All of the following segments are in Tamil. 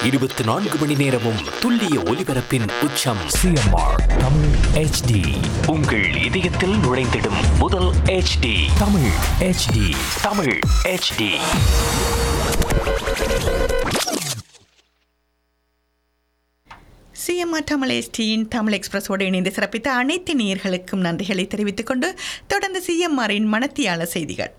இருபத்தி நான்கு மணி நேரமும் துல்லிய ஒலிபரப்பின் உச்சம் சிஎம்ஆர் தமிழ் ஹெச்டி உங்கள் இதயத்தில் நுழைந்திடும் முதல் HD Tamil HD Tamil HD CMR Tamil எஸ்டியின் தமிழ் எக்ஸ்பிரஸோடு இணைந்து சிறப்பித்த அனைத்து நேயர்களுக்கும் நன்றிகளை தெரிவித்துக் கொண்டு தொடர்ந்து சிஎம்ஆரின் மனத்தியால செய்திகள்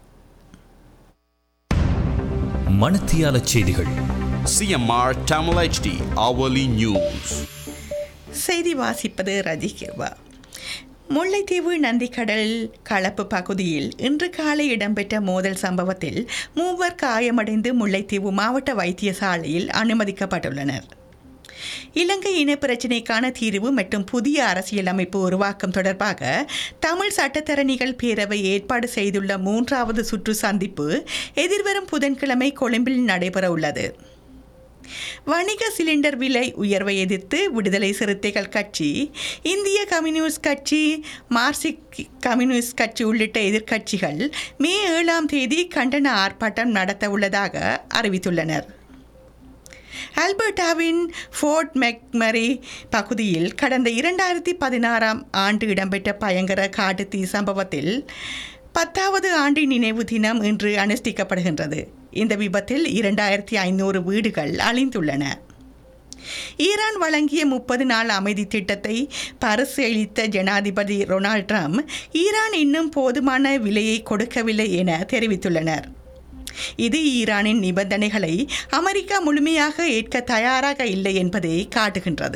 மணத்தியால செய்திகள் CMR Tamil HD hourly news. செய்தி வாசிப்பது ரஜிகிர்வா முல்லைத்தீவு நந்திக்கடல் களப்பு பகுதியில் இன்று காலை இடம்பெற்ற மோதல் சம்பவத்தில் மூவர் காயமடைந்து முல்லைத்தீவு மாவட்ட வைத்தியசாலையில் அனுமதிக்கப்பட்டுள்ளனர் இலங்கை இன பிரச்சினைக்கான தீர்வு மற்றும் புதிய அரசியலமைப்பு உருவாக்கம் தொடர்பாக தமிழ் சட்டத்தரணிகள் பேரவை ஏற்பாடு செய்துள்ள மூன்றாவது சுற்று சந்திப்பு எதிர்வரும் புதன்கிழமை கொழும்பில் நடைபெற உள்ளது வணிக சிலிண்டர் விலை உயர்வை எதிர்த்து விடுதலை சிறுத்தைகள் கட்சி இந்திய கம்யூனிஸ்ட் கட்சி மார்க்சிஸ்ட் கம்யூனிஸ்ட் கட்சி உள்ளிட்ட எதிர்க்கட்சிகள் மே ஏழாம் தேதி கண்டன ஆர்ப்பாட்டம் நடத்த உள்ளதாக அறிவித்துள்ளனர் ஆல்பர்டாவின் ஃபோர்ட் மெக்மரி பகுதியில் கடந்த இரண்டாயிரத்தி பதினாறாம் ஆண்டு இடம்பெற்ற பயங்கர காட்டுத்தீ சம்பவத்தில் பத்தாவது ஆண்டு நினைவு தினம் இன்று அனுஷ்டிக்கப்படுகின்றது இந்த விபத்தில் இரண்டாயிரத்தி ஐநூறு வீடுகள் அழிந்துள்ளன ஈரான் வழங்கிய முப்பது நாள் அமைதி திட்டத்தை பரிசீலித்த ஜனாதிபதி டொனால்ட் ட்ரம்ப் ஈரான் இன்னும் போதுமான விலையை கொடுக்கவில்லை என தெரிவித்துள்ளனர் இது ஈரானின் நிபந்தனைகளை அமெரிக்கா முழுமையாக ஏற்க தயாராக இல்லை என்பதை காட்டுகின்றது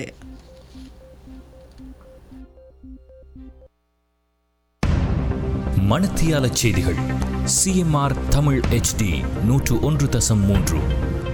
மணத்தியால செய்திகள் சிஎம்ஆர் தமிழ் ஹெச்டி நூற்று ஒன்று தசம் மூன்று